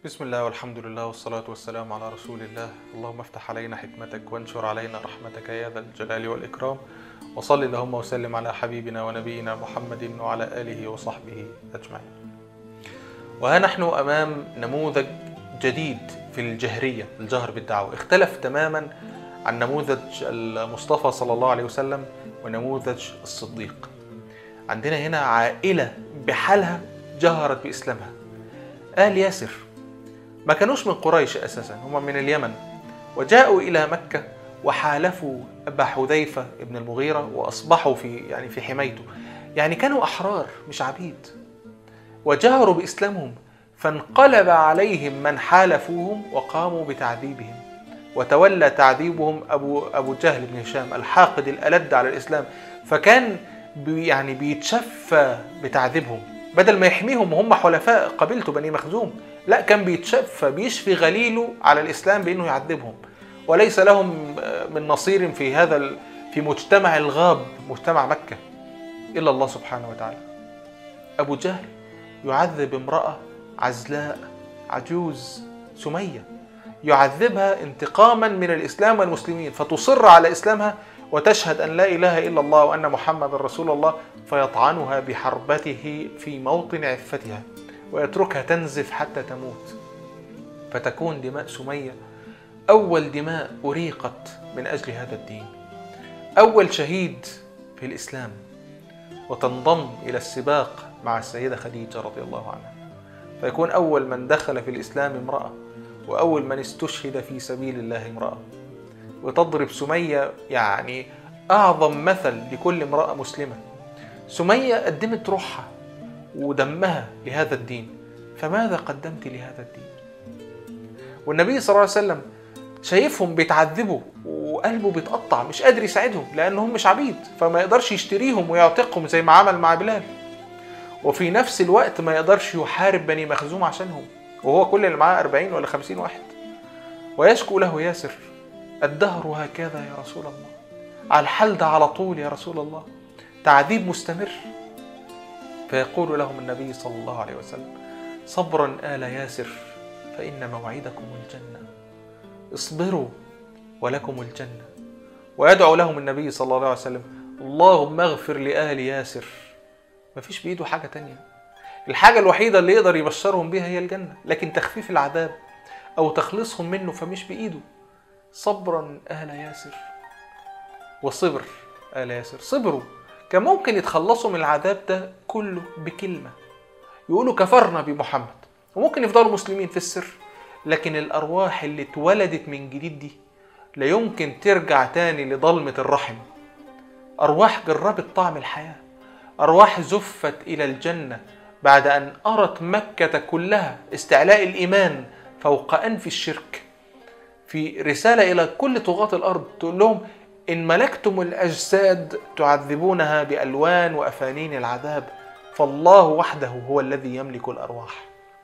بسم الله والحمد لله والصلاة والسلام على رسول الله اللهم افتح علينا حكمتك وانشر علينا رحمتك يا ذا الجلال والإكرام وصل اللهم وسلم على حبيبنا ونبينا محمد وعلى آله وصحبه أجمعين وها نحن أمام نموذج جديد في الجهرية الجهر بالدعوة اختلف تماما عن نموذج المصطفى صلى الله عليه وسلم ونموذج الصديق عندنا هنا عائلة بحالها جهرت بإسلامها آل ياسر ما كانوش من قريش أساسا هم من اليمن وجاءوا إلى مكة وحالفوا أبا حذيفة ابن المغيرة وأصبحوا في يعني في حمايته يعني كانوا أحرار مش عبيد وجهروا بإسلامهم فانقلب عليهم من حالفوهم وقاموا بتعذيبهم وتولى تعذيبهم أبو أبو جهل بن هشام الحاقد الألد على الإسلام فكان بي يعني بيتشفى بتعذيبهم بدل ما يحميهم وهم حلفاء قبيلته بني مخزوم لا كان بيتشفى بيشفي غليله على الإسلام بأنه يعذبهم وليس لهم من نصير في هذا ال- في مجتمع الغاب مجتمع مكة إلا الله سبحانه وتعالى أبو جهل يعذب امرأة عزلاء عجوز سمية يعذبها انتقاما من الإسلام والمسلمين فتصر على إسلامها وتشهد أن لا إله إلا الله وأن محمد رسول الله فيطعنها بحربته في موطن عفتها ويتركها تنزف حتى تموت فتكون دماء سمية أول دماء أريقت من أجل هذا الدين أول شهيد في الإسلام وتنضم إلى السباق مع السيدة خديجة رضي الله عنها فيكون أول من دخل في الإسلام امرأة وأول من استشهد في سبيل الله امرأة وتضرب سمية يعني أعظم مثل لكل امرأة مسلمة سمية قدمت روحها ودمها لهذا الدين فماذا قدمت لهذا الدين والنبي صلى الله عليه وسلم شايفهم بيتعذبوا وقلبه بيتقطع مش قادر يساعدهم لانهم مش عبيد فما يقدرش يشتريهم ويعتقهم زي ما عمل مع بلال وفي نفس الوقت ما يقدرش يحارب بني مخزوم عشانهم وهو كل اللي معاه 40 ولا 50 واحد ويشكو له ياسر الدهر هكذا يا رسول الله على الحال ده على طول يا رسول الله تعذيب مستمر فيقول لهم النبي صلى الله عليه وسلم صبرا آل ياسر فإن موعدكم الجنة اصبروا ولكم الجنة ويدعو لهم النبي صلى الله عليه وسلم اللهم اغفر لآل ياسر مفيش بإيده حاجة تانية الحاجة الوحيدة اللي يقدر يبشرهم بها هي الجنة لكن تخفيف العذاب أو تخليصهم منه فمش بإيده صبرا آل ياسر وصبر آل ياسر صبروا كان ممكن يتخلصوا من العذاب ده كله بكلمة يقولوا كفرنا بمحمد وممكن يفضلوا مسلمين في السر لكن الأرواح اللي اتولدت من جديد دي لا يمكن ترجع تاني لضلمة الرحم أرواح جربت طعم الحياة أرواح زفت إلى الجنة بعد أن أرت مكة كلها استعلاء الإيمان فوق أنف الشرك في رسالة إلى كل طغاة الأرض تقول لهم إن ملكتم الأجساد تعذبونها بألوان وأفانين العذاب فالله وحده هو الذي يملك الأرواح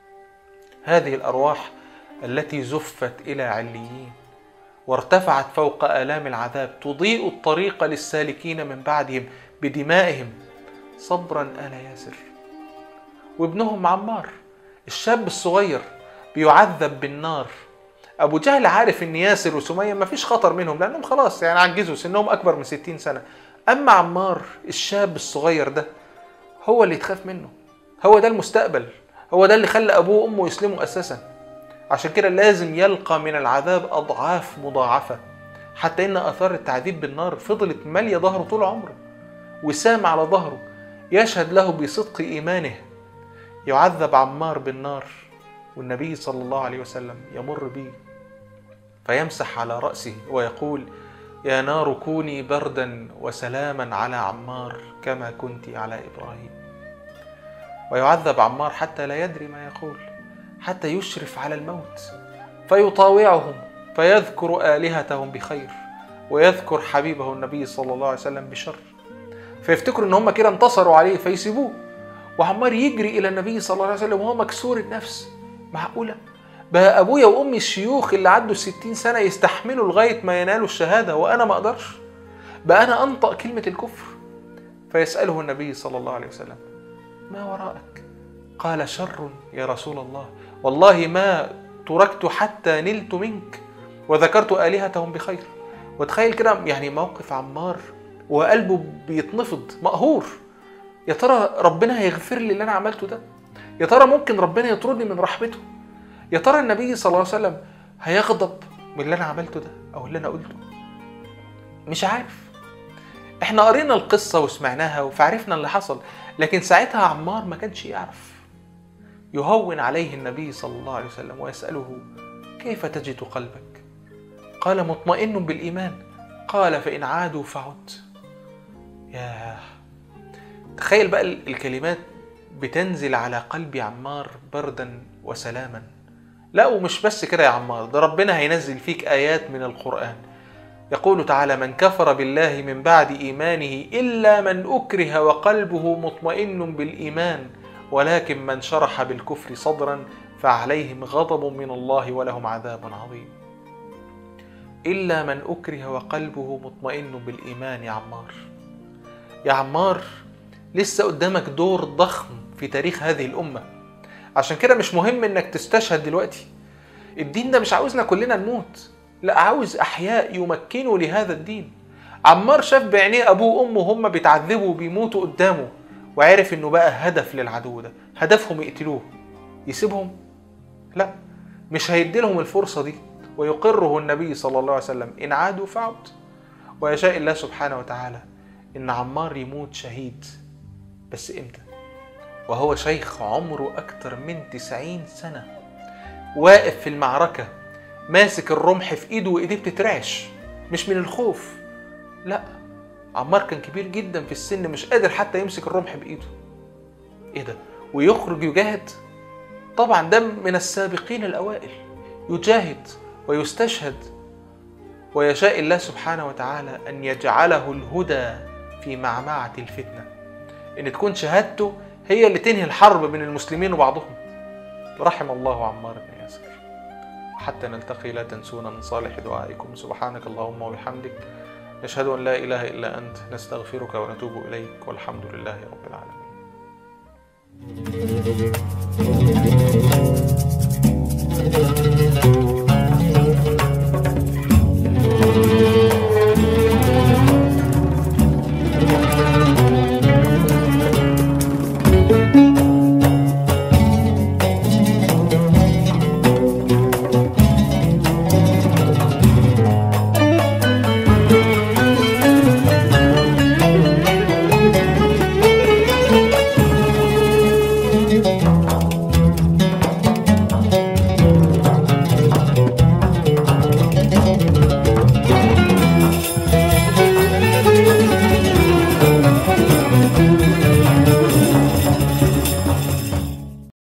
هذه الأرواح التي زفت إلى عليين وارتفعت فوق آلام العذاب تضيء الطريق للسالكين من بعدهم بدمائهم صبرا آل ياسر وابنهم عمار الشاب الصغير بيعذب بالنار ابو جهل عارف ان ياسر وسميه ما فيش خطر منهم لانهم خلاص يعني عجزوا سنهم اكبر من 60 سنه اما عمار الشاب الصغير ده هو اللي يتخاف منه هو ده المستقبل هو ده اللي خلى ابوه وامه يسلموا اساسا عشان كده لازم يلقى من العذاب اضعاف مضاعفه حتى ان اثار التعذيب بالنار فضلت ماليه ظهره طول عمره وسام على ظهره يشهد له بصدق ايمانه يعذب عمار بالنار والنبي صلى الله عليه وسلم يمر به فيمسح على رأسه ويقول يا نار كوني بردا وسلاما على عمار كما كنت على إبراهيم ويعذب عمار حتى لا يدري ما يقول حتى يشرف على الموت فيطاوعهم فيذكر آلهتهم بخير ويذكر حبيبه النبي صلى الله عليه وسلم بشر فيفتكروا ان هم كده انتصروا عليه فيسيبوه وعمار يجري الى النبي صلى الله عليه وسلم وهو مكسور النفس معقوله بقى ابويا وامي الشيوخ اللي عدوا الستين سنه يستحملوا لغايه ما ينالوا الشهاده وانا ما اقدرش بقى انا انطق كلمه الكفر فيساله النبي صلى الله عليه وسلم ما وراءك قال شر يا رسول الله والله ما تركت حتى نلت منك وذكرت آلهتهم بخير وتخيل كده يعني موقف عمار وقلبه بيتنفض مقهور يا ترى ربنا هيغفر لي اللي انا عملته ده يا ترى ممكن ربنا يطردني من رحمته يا ترى النبي صلى الله عليه وسلم هيغضب من اللي انا عملته ده او اللي انا قلته مش عارف احنا قرينا القصة وسمعناها فعرفنا اللي حصل لكن ساعتها عمار ما كانش يعرف يهون عليه النبي صلى الله عليه وسلم ويسأله كيف تجد قلبك قال مطمئن بالإيمان قال فإن عادوا فعد ياه تخيل بقى الكلمات بتنزل على قلب عمار بردا وسلاما لا ومش بس كده يا عمار ده ربنا هينزل فيك آيات من القرآن يقول تعالى من كفر بالله من بعد إيمانه إلا من أكره وقلبه مطمئن بالإيمان ولكن من شرح بالكفر صدرا فعليهم غضب من الله ولهم عذاب عظيم إلا من أكره وقلبه مطمئن بالإيمان يا عمار يا عمار لسه قدامك دور ضخم في تاريخ هذه الأمة عشان كده مش مهم إنك تستشهد دلوقتي الدين ده مش عاوزنا كلنا نموت لا عاوز أحياء يمكنوا لهذا الدين عمار شاف بعينيه أبوه وأمه هم بيتعذبوا وبيموتوا قدامه وعرف إنه بقى هدف للعدو ده هدفهم يقتلوه يسيبهم لا مش هيديلهم الفرصة دي ويقره النبي صلى الله عليه وسلم إن عادوا فعد ويشاء الله سبحانه وتعالى إن عمار يموت شهيد بس إمتى؟ وهو شيخ عمره أكتر من تسعين سنة واقف في المعركة ماسك الرمح في إيده وإيديه بتترعش مش من الخوف لا عمار كان كبير جدا في السن مش قادر حتى يمسك الرمح بإيده إيه ده؟ ويخرج يجاهد؟ طبعا ده من السابقين الأوائل يجاهد ويستشهد ويشاء الله سبحانه وتعالى أن يجعله الهدى في معمعة الفتنة إن تكون شهادته هي اللي تنهي الحرب بين المسلمين وبعضهم رحم الله عمار بن ياسر حتى نلتقي لا تنسونا من صالح دعائكم سبحانك اللهم وبحمدك نشهد أن لا إله إلا أنت نستغفرك ونتوب إليك والحمد لله رب العالمين